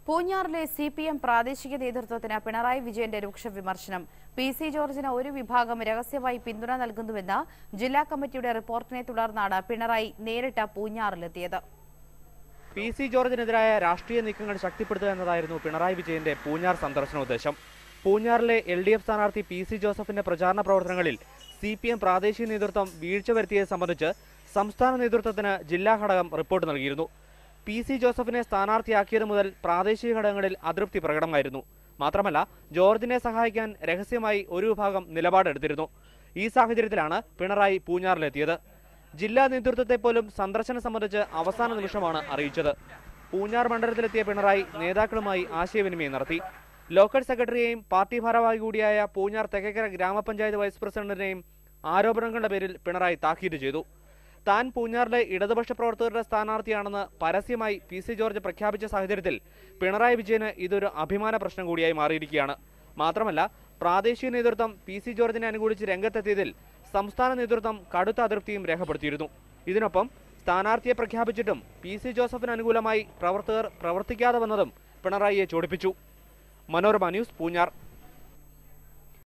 പൂഞ്ഞാറിലെ C P M പ്രാദേശിക നേതൃത്വത്തിന് പിണറായി വിജയന്റെ രൂക്ഷ വിമർശനം പി സി ജോർജിന് ഒരു വിഭാഗം രഹസ്യമായി പിന്തുണ നൽകുന്നുവെന്ന ജില്ലാ കമ്മിറ്റിയുടെ റിപ്പോർട്ടിനെ തുടർന്നാണ് പിണറായി നേരിട്ട് പൂഞ്ഞാറിലെത്തിയത് പി സി ജോർജിനെതിരായ രാഷ്ട്രീയ നീക്കങ്ങൾ ശക്തിപ്പെടുത്തുക എന്നതായിരുന്നു പിണറായി വിജയന്റെ പൂഞ്ഞാർ സന്ദർശന ഉദ്ദേശം പൂഞ്ഞാറിലെ എൽ ഡി എഫ് സ്ഥാനാർത്ഥി പി സി ജോസഫിന്റെ പ്രചാരണ പ്രവർത്തനങ്ങളിൽ സി പി എം പ്രാദേശിക നേതൃത്വം വീഴ്ച വരുത്തിയത് സംബന്ധിച്ച് സംസ്ഥാന നേതൃത്വത്തിന് ജില്ലാ ഘടകം റിപ്പോർട്ട് നൽകിയിരുന്നു പി സി ജോസഫിനെ സ്ഥാനാർത്ഥിയാക്കിയത് മുതൽ പ്രാദേശിക ഘടകങ്ങളിൽ അതൃപ്തി പ്രകടമായിരുന്നു മാത്രമല്ല ജോർജിനെ സഹായിക്കാൻ രഹസ്യമായി ഒരു വിഭാഗം നിലപാടെടുത്തിരുന്നു ഈ സാഹചര്യത്തിലാണ് പിണറായി പൂഞ്ഞാറിലെത്തിയത് ജില്ലാ നേതൃത്വത്തെ പോലും സന്ദർശനം സംബന്ധിച്ച് അവസാന നിമിഷമാണ് അറിയിച്ചത് പൂഞ്ഞാർ മണ്ഡലത്തിലെത്തിയ പിണറായി നേതാക്കളുമായി ആശയവിനിമയം നടത്തി ലോക്കൽ സെക്രട്ടറിയെയും പാർട്ടി ഭാരവാഹി കൂടിയായ പൂഞ്ഞാർ തെക്കേക്കര ഗ്രാമപഞ്ചായത്ത് വൈസ് പ്രസിഡന്റിനെയും ആരോപണങ്ങളുടെ പേരിൽ പിണറായി താക്കീത് ചെയ്തു താൻ പൂഞ്ഞാറിലെ ഇടതുപക്ഷ പ്രവർത്തകരുടെ സ്ഥാനാർത്ഥിയാണെന്ന് പരസ്യമായി പി സി ജോർജ് പ്രഖ്യാപിച്ച സാഹചര്യത്തിൽ പിണറായി വിജയന് ഇതൊരു അഭിമാന പ്രശ്നം കൂടിയായി മാറിയിരിക്കുകയാണ് മാത്രമല്ല പ്രാദേശിക നേതൃത്വം പി സി ജോർജിനെ അനുകൂലിച്ച് രംഗത്തെത്തിയതിൽ സംസ്ഥാന നേതൃത്വം കടുത്ത അതൃപ്തിയും രേഖപ്പെടുത്തിയിരുന്നു ഇതിനൊപ്പം സ്ഥാനാർത്ഥിയെ പ്രഖ്യാപിച്ചിട്ടും പി സി ജോസഫിന് അനുകൂലമായി പ്രവർത്തകർ പ്രവർത്തിക്കാതെ വന്നതും പിണറായിയെ ചൊടിപ്പിച്ചു മനോരമ ന്യൂസ് പൂഞ്ഞാർ